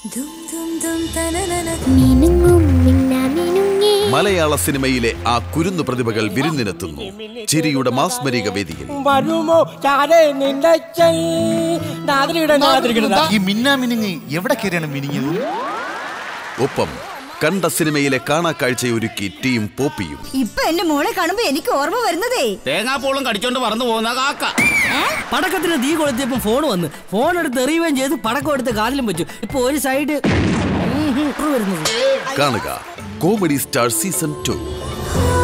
മിനുങ്ങും മിന്നാമിനുങ്ങി മലയാള സിനിമയിലെ ആ കുരുന്നു പ്രതിഭകൾ വിരുന്നിനെത്തുന്നു ചിരിയുടെ മാസ്മരിക വേദിയിൽ വരുമോ ചാരേ നിന്റെ നാതിരിയുടെ ഈ മിന്നാ മിനുങ്ങി എവിടെ കയറിയാണ് മിനിങ്ങിയത് ഒപ്പം കണ്ട സിനിമയിലെ കാണാക്കാഴ്ചയൊരുക്കി ടീം പോപ്പിയും ഇപ്പൊ എന്റെ മോളെ കാണുമ്പോ എനിക്ക് ഓർമ്മ വരുന്നതേ തേങ്ങാപ്പൂളും കടിച്ചോണ്ട് പറന്നു പോകുന്ന കാക്ക പടക്കത്തിന് തീ കൊളുത്തിയപ്പോ ഫോൺ വന്ന് ഫോൺ എടുത്ത് എറിയുകയും ചെയ്ത് പടക്കം എടുത്ത് കാലിലും വെച്ചു ഇപ്പൊ ഒരു സൈഡ് വരുന്നത് കാണുക കോമഡി സ്റ്റാർ സീസൺ ടു